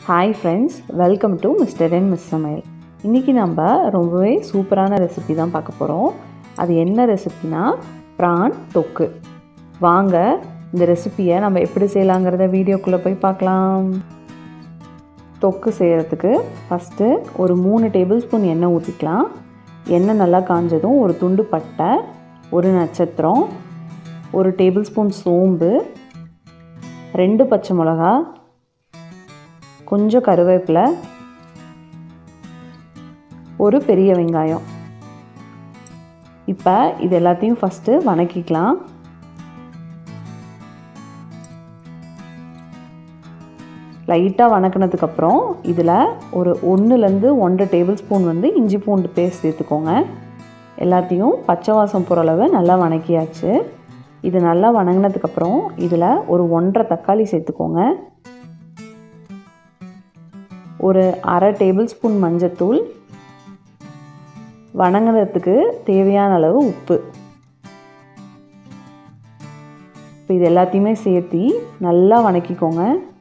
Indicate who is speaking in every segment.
Speaker 1: hi friends welcome to mister and miss சமையல் இன்றைக்கி நம்ம ரொம்பவே சூப்பரான ரெசிபி தான் பார்க்க போகிறோம் அது என்ன ரெசிபினா ப்ரான் தொக்கு வாங்க இந்த ரெசிப்பியை நம்ம எப்படி செய்யலாங்கிறத வீடியோக்குள்ளே போய் பார்க்கலாம் தொக்கு செய்கிறதுக்கு ஃபஸ்ட்டு ஒரு மூணு டேபிள் ஸ்பூன் எண்ணெய் ஊற்றிக்கலாம் எண்ணெய் நல்லா காஞ்சதும் ஒரு துண்டு பட்டை ஒரு நட்சத்திரம் ஒரு டேபிள் ஸ்பூன் சோம்பு ரெண்டு பச்சை மிளகா கொஞ்சம் கருவேப்பிலை ஒரு பெரிய வெங்காயம் இப்போ இது எல்லாத்தையும் ஃபஸ்ட்டு வணக்கிக்கலாம் லைட்டாக வணக்கினதுக்கப்புறம் இதில் ஒரு ஒன்றுலேருந்து ஒன்றரை டேபிள் ஸ்பூன் வந்து இஞ்சி பூண்டு பேஸ்ட் சேர்த்துக்கோங்க எல்லாத்தையும் பச்சை வாசம் போகிற அளவு நல்லா வணக்கியாச்சு இது நல்லா வணங்கினதுக்கப்புறம் இதில் ஒரு ஒன்றரை தக்காளி சேர்த்துக்கோங்க ஒரு அரை டேபிள் ஸ்பூன் மஞ்சத்தூள் வணங்குறதுக்கு தேவையான அளவு உப்பு இப்போ இது எல்லாத்தையுமே சேர்த்தி நல்லா வணக்கிக்கோங்க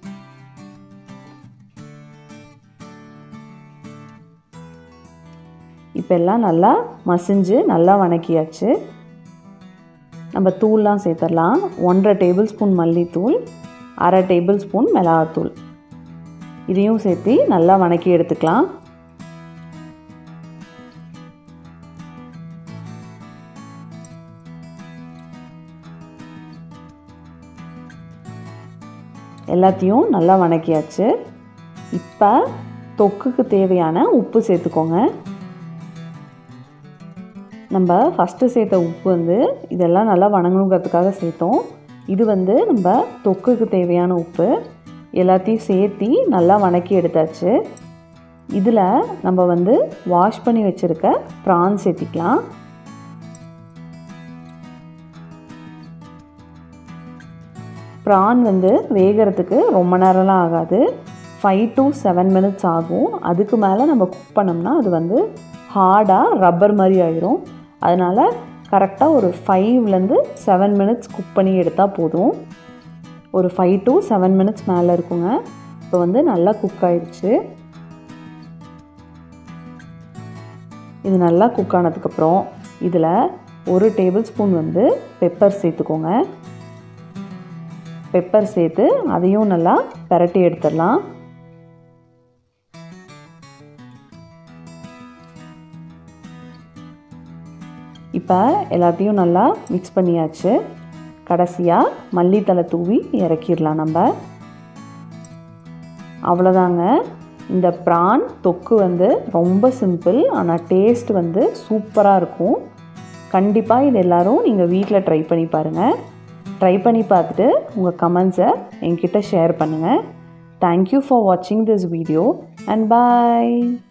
Speaker 1: இப்போ எல்லாம் நல்லா மசிஞ்சு நல்லா வணக்கியாச்சு நம்ம தூள்லாம் சேர்த்துடலாம் ஒன்றரை டேபிள் ஸ்பூன் மல்லித்தூள் அரை டேபிள் ஸ்பூன் மிளகாத்தூள் இதையும் சேர்த்து நல்லா வணக்கி எடுத்துக்கலாம் எல்லாத்தையும் நல்லா வணக்கியாச்சு இப்போ தொக்குக்கு தேவையான உப்பு சேர்த்துக்கோங்க நம்ம ஃபஸ்ட்டு சேர்த்த உப்பு வந்து இதெல்லாம் நல்லா வணங்கணுங்கிறதுக்காக சேர்த்தோம் இது வந்து நம்ம தொக்குக்கு தேவையான உப்பு எல்லாத்தையும் சேர்த்தி நல்லா வணக்கி எடுத்தாச்சு இதில் நம்ம வந்து வாஷ் பண்ணி வச்சுருக்க ப்ரான் சேர்த்திக்கலாம் ப்ரான் வந்து வேகிறதுக்கு ரொம்ப நேரம்லாம் ஆகாது ஃபைவ் டு செவன் மினிட்ஸ் ஆகும் அதுக்கு மேலே நம்ம குக் பண்ணோம்னா அது வந்து ஹார்டாக ரப்பர் மாதிரி ஆயிரும் அதனால் கரெக்டாக ஒரு ஃபைவ்லேருந்து செவன் மினிட்ஸ் குக் பண்ணி எடுத்தால் போதும் ஒரு ஃபைவ் டு செவன் மினிட்ஸ் மேலே இருக்குங்க இப்போ வந்து நல்லா குக் ஆயிடுச்சு இது நல்லா குக் ஆனதுக்கப்புறம் இதில் ஒரு டேபிள் ஸ்பூன் வந்து பெப்பர் சேர்த்துக்கோங்க பெப்பர் சேர்த்து அதையும் நல்லா பரட்டி எடுத்துடலாம் இப்போ எல்லாத்தையும் நல்லா மிக்ஸ் பண்ணியாச்சு கடைசியாக மல்லித்தலை தூவி இறக்கிடலாம் நம்ம அவ்வளோதாங்க இந்த ப்ரான் தொக்கு வந்து ரொம்ப சிம்பிள் ஆனால் டேஸ்ட் வந்து சூப்பராக இருக்கும் கண்டிப்பாக இது எல்லோரும் நீங்கள் வீட்டில் ட்ரை பண்ணி பாருங்கள் ட்ரை பண்ணி பார்த்துட்டு உங்கள் கமெண்ட்ஸை என்கிட்ட ஷேர் பண்ணுங்கள் தேங்க்யூ ஃபார் வாட்சிங் திஸ் வீடியோ அண்ட் பாய்